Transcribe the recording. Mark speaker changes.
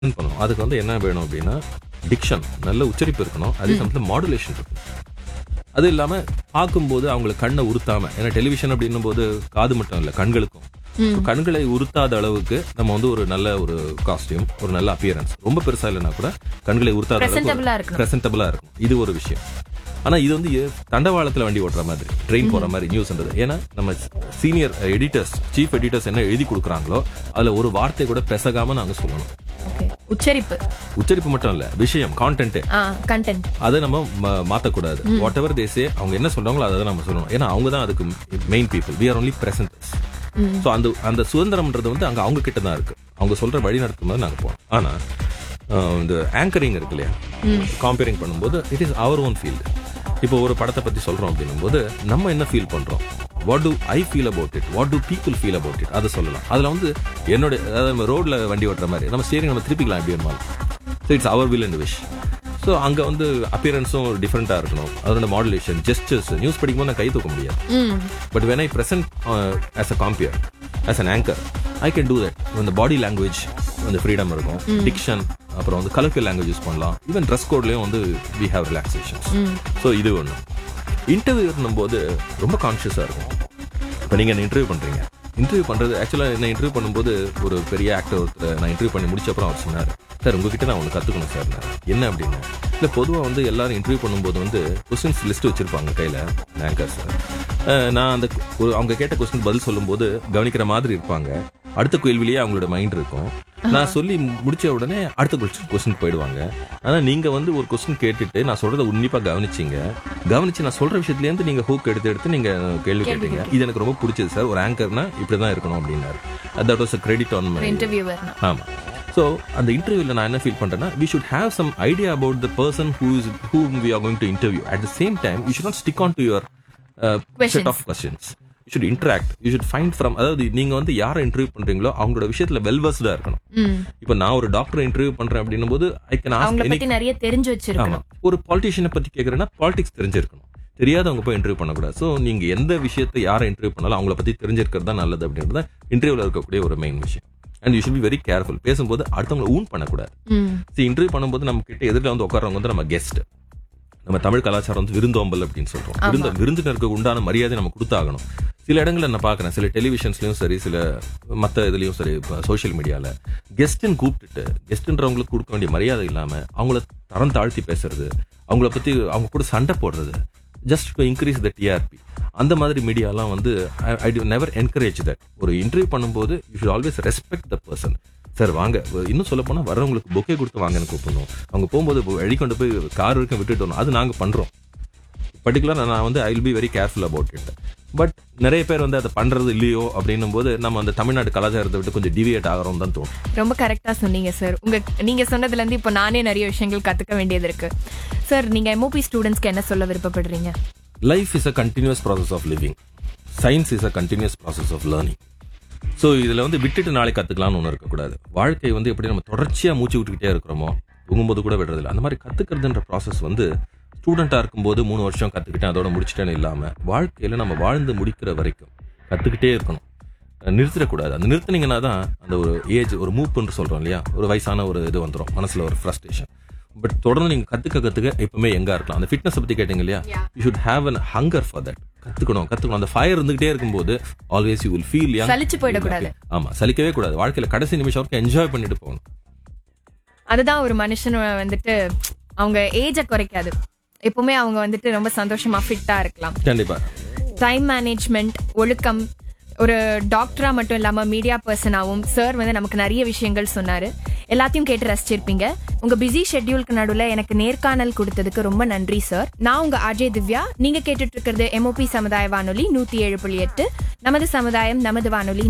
Speaker 1: பண்ணணும் அதுக்கு வந்து என்ன வேணும் அப்படின்னா டிக்ஷன் நல்ல உச்சரிப்பு இருக்கணும் அதே சமயத்தில் மாடுலேஷன் இருக்கணும் அது இல்லாம பார்க்கும்போது அவங்களுக்கு கண்ணை உறுத்தாம ஏன்னா டெலிவிஷன் அப்படின்னும் போது காது மட்டும் இல்ல கண்களுக்கும் So, கண்களை உறுத்தாத அளவுக்கு நம்ம வந்து ஒரு நல்ல ஒரு காஸ்டியூம் ஒரு நல்ல அப்பியரன்ஸ் ரொம்ப பெருசா இல்லைன்னா கூட கண்களை உறுத்தாத
Speaker 2: Presentable-ஆ இருக்கணும்.
Speaker 1: பிரசன்டபிளா இருக்கும் இது ஒரு விஷயம் ஆனா இது வந்து எ- தண்டவாளத்துல வண்டி ஓட்டுற மாதிரி ட்ரெயின் போற மாதிரி நியூஸ்ன்றது ஏன்னா நம்ம சீனியர் எடிட்டர்ஸ் சீஃப் எடிட்டர்ஸ் என்ன எழுதி கொடுக்குறாங்களோ அதுல ஒரு வார்த்தை கூட பெசகாம நாங்க சொல்லணும்
Speaker 2: ஓகே உச்சரிப்பு
Speaker 1: உச்சரிப்பு மட்டும் இல்ல விஷயம் கான்டென்ட்
Speaker 2: ஆ கண்டென்ட்
Speaker 1: அதை நம்ம ம- மாத்தக்கூடாது வாட் எவர் தேசே அவங்க என்ன சொல்றாங்களோ அதை தான் நம்ம சொல்லணும் ஏன்னா அவங்க தான் அதுக்கு main people we are only presenters so அந்த அந்த சுதந்திரம்ன்றது வந்து அங்க அவங்க கிட்ட தான் இருக்கு அவங்க சொல்ற வழி நடத்தும் போது நாங்க போனோம் ஆனா அஹ், இந்த ஆங்கரிங் இருக்கு இல்லையா காம்பேரிங் பண்ணும்போது it is our own field இப்போ ஒரு படத்தை பத்தி சொல்றோம் அப்படின்னும் போது நம்ம என்ன ஃபீல் பண்றோம் what do I feel about it what do people feel about it அதை சொல்லலாம் அதுல வந்து என்னோட அதாவது நம்ம ரோட்ல வண்டி ஓட்டுற மாதிரி நம்ம ஸ்டேரிங் நம்ம திருப்பிக்கலாம் எப்படி வேணுமாலும் so it's our will and wish so அங்கே வந்து அப்பியரன்ஸும் டிஃப்ரெண்ட்டாக இருக்கணும் அதோட மாடுலேஷன் ஜெஸ்டர்ஸ் நியூஸ் படிக்கும்போது நான் கை தூக்க முடியாது
Speaker 2: ம்
Speaker 1: but when I present as a compere as an anchor I can do that இந்த பாடி லாங்குவேஜ் வந்து ஃப்ரீடம் இருக்கும் டிக்ஷன் அப்புறம் வந்து கலர்ஃபியல் லாங்குவேஜ் யூஸ் பண்ணலாம் ஈவன் ட்ரெஸ் கோட்லேயும் வந்து வி ஹேவ் ரிலாக்ஸேஷன்ஸ் ஸோ இது ஒன்று இன்டர்வியூ போது ரொம்ப கான்ஷியஸாக இருக்கும் இப்போ நீங்கள் என்ன இன்டர்வியூ பண்ணுறீங்க இன்டர்வியூ பண்ணுறது ஆக்சுவலாக என்ன இன்டர்வியூ பண்ணும்போது ஒரு பெரிய ஆக்டர் ஒருத்தர் நான் இன்டர்வியூ பண்ணி முடிச்ச அப்புறம் அவர் சொன்னார் சார் உங்ககிட்ட நான் ஒன்று கற்றுக்கணும் சார் என்ன அப்படின்னு இல்லை பொதுவாக வந்து எல்லாரும் இன்டர்வியூ பண்ணும்போது வந்து கொஸ்டின்ஸ் லிஸ்ட் வச்சிருப்பாங்க கையில் ஆங்கர்ஸ் நான் அந்த ஒரு அவங்க கேட்ட கொஸ்டின் பதில் சொல்லும்போது கவனிக்கிற மாதிரி இருப்பாங்க அடுத்த கேள்விலேயே அவங்களோட மைண்ட் இருக்கும் நான் சொல்லி முடிச்ச உடனே அடுத்த கொஸ்டின் கொஸ்டின் போயிடுவாங்க ஆனா நீங்க வந்து ஒரு கொஸ்டின் கேட்டுட்டு நான் சொல்றதை உன்னிப்பா கவனிச்சீங்க கவனிச்சு நான் சொல்ற விஷயத்துல இருந்து நீங்க ஹூக் எடுத்து எடுத்து நீங்க கேள்வி கேட்டீங்க இது எனக்கு ரொம்ப பிடிச்சது சார் ஒரு ஆங்கர்னா இப்படிதான் இருக்கணும் அப்படின்னாரு that was credit on my
Speaker 2: இன்டர்வியூவர்னா
Speaker 1: ஆமா ஸோ அந்த இன்டர்வியூல நான் என்ன ஃபீல் பண்றேன்னா we should have some idea about the person who is who we are going to interview at the same time you should not stick on to your set of questions you should interact you should find from அதாவது நீங்க வந்து யாரை interview பண்றீங்களோ அவங்களோட விஷயத்துல வெல்வர்ஸ்டா இருக்கணும்
Speaker 2: ம்
Speaker 1: இப்போ நான் ஒரு டாக்டர் இன்டர்வியூ பண்றேன் அப்படின்னும் போது ஐ கேன்
Speaker 2: அவங்கள
Speaker 1: ஆஸ்க்
Speaker 2: பத்தி நிறைய தெரிஞ்சு
Speaker 1: ஆமா
Speaker 2: வச்சிருக்கணும்
Speaker 1: ஒரு பாலிட்டிஷியனை பத்தி கேக்குறேன்னா பாலிடிக்ஸ் தெரிஞ்சிருக்கணும் தெரியாதவங்க போய் இன்டர்வியூ பண்ணக்கூடாது ஸோ நீங்க எந்த விஷயத்தை யாரை இன்டர்வியூ பண்ணாலும் அவங்கள பத்தி தெரிஞ்சிருக்கிறது தான் நல்லது அப்படின்றது இன்டர்வியூல இருக்கக்கூடிய ஒரு மெயின் விஷயம் and you should be very careful பேசும்போது அடுத்தவங்களை ஊன் பண்ணக்கூடாது
Speaker 2: ம்
Speaker 1: சி இன்டர்வியூ பண்ணும்போது நம்ம கிட்ட எதிரில் வந்து உட்காரவங்க வந்து நம்ம கெஸ்ட் நம்ம தமிழ் கலாச்சாரம் வந்து விருந்தோம்பல் அப்படின்னு சொல்றோம் விருந்த விருந்தினருக்கு உண்டான மரியாதை நம்ம கொடுத்தாகணும் சில இடங்கள்ல நான் பார்க்கறேன் சில டெலிவிஷன்ஸ்லயும் சரி சில மத்த இதுலயும் சரி சோஷியல் மீடியால கெஸ்ட்னு கூப்பிட்டுட்டு கெஸ்ட்ன்றவங்களுக்கு கொடுக்க வேண்டிய மரியாதை இல்லாம அவங்கள தரம் தாழ்த்தி பேசுறது அவங்கள பத்தி அவங்க கூட சண்டை போடுறது just to increase the TRP அந்த மாதிரி மீடியாலாம் வந்து ஐ நெவர் என்கரேஜ் தட் ஒரு இன்டர்வியூ பண்ணும்போது you should always respect the person sir வாங்க இன்னும் சொல்ல போனா வர்றவங்களுக்கு பொக்கே கொடுத்து வாங்கன்னு கூப்பிடணும் அவங்க போகும்போது வழி கொண்டு போய் கார் வரைக்கும் விட்டுட்டு வரணும் அது நாங்க பண்றோம் பர்டிகுலர் நான் வந்து I will be very careful about it but நிறைய பேர் வந்து அதை பண்றது இல்லையோ அப்படின்னும் போது நம்ம அந்த தமிழ்நாடு கலாச்சாரத்தை விட்டு கொஞ்சம் டிவியேட் ஆகிறோம் தான் தோணும்
Speaker 2: ரொம்ப கரெக்டா சொன்னீங்க சார் உங்க நீங்க சொன்னதுல இருந்து இப்போ நானே நிறைய விஷயங்கள் கத்துக்க வேண்டியது இருக்கு சார் நீங்க எம்ஓபி ஸ்டூடெண்ட்ஸ்க்கு என்ன சொல்ல விருப்பப்படுறீங்க
Speaker 1: life is a continuous process of living science is a continuous process of learning so இதில் வந்து விட்டுட்டு நாளை கற்றுக்கலாம்னு ஒன்று இருக்கக்கூடாது வாழ்க்கை வந்து எப்படி நம்ம தொடர்ச்சியாக மூச்சு விட்டுக்கிட்டே இருக்கிறோமோ தூங்கும்போது கூட விடுறதில்ல அந்த மாதிரி கற்றுக்கிறதுன்ற ப்ராசஸ் வந்து ஸ்டூடெண்ட்டாக இருக்கும்போது மூணு வருஷம் கற்றுக்கிட்டேன் அதோட முடிச்சிட்டேன்னு இல்லாமல் வாழ்க்கையில் நம்ம வாழ்ந்து முடிக்கிற வரைக்கும் கற்றுக்கிட்டே இருக்கணும் அஹ் நிறுத்திடக்கூடாது அந்த நிறுத்தினீங்கன்னா தான் அந்த ஒரு ஏஜ் ஒரு மூப்புன்னு சொல்கிறோம் இல்லையா ஒரு வயசான ஒரு இது வந்துடும் மனசில் ஒரு ஃப்ரஸ்ட்ரேஷன் பட் தொடர்ந்து நீங்கள் கற்றுக்க கற்றுக்க எப்பவுமே எங்கே இருக்கலாம் அந்த ஃபிட்னஸ் பற்றி கேட்டீங்க இல்லையா you should have an hunger for that கற்றுக்கணும் கற்றுக்கணும் அந்த ஃபயர் இருந்துகிட்டே இருக்கும்போது ஆல்வேஸ் யூ வில் ஃபீல்
Speaker 2: சலிச்சு போயிடக்கூடாது.
Speaker 1: ஆமா சலிக்கவே கூடாது வாழ்க்கையில கடைசி நிமிஷம் வரைக்கும் என்ஜாய் பண்ணிட்டு போகணும்
Speaker 2: அதுதான் ஒரு மனுஷன் வந்துட்டு அவங்க ஏஜை குறைக்காது எப்பவுமே அவங்க வந்துட்டு ரொம்ப சந்தோஷமா ஃபிட்டா இருக்கலாம்
Speaker 1: கண்டிப்பா
Speaker 2: டைம் மேனேஜ்மெண்ட் ஒழுக்கம் ஒரு டாக்டரா மட்டும் இல்லாம மீடியா பர்சனாவும் சார் வந்து நமக்கு நிறைய விஷயங்கள் சொன்னாரு எல்லாத்தையும் கேட்டு ரசிச்சிருப்பீங்க உங்க பிஸி ஷெட்யூலுக்கு நடுவுல எனக்கு நேர்காணல் கொடுத்ததுக்கு ரொம்ப நன்றி சார் நான் உங்க அஜய் திவ்யா நீங்க கேட்டுட்டு இருக்கிறது எம்ஓபி சமுதாய வானொலி நூத்தி ஏழு புள்ளி எட்டு நமது சமுதாயம் நமது வானொலி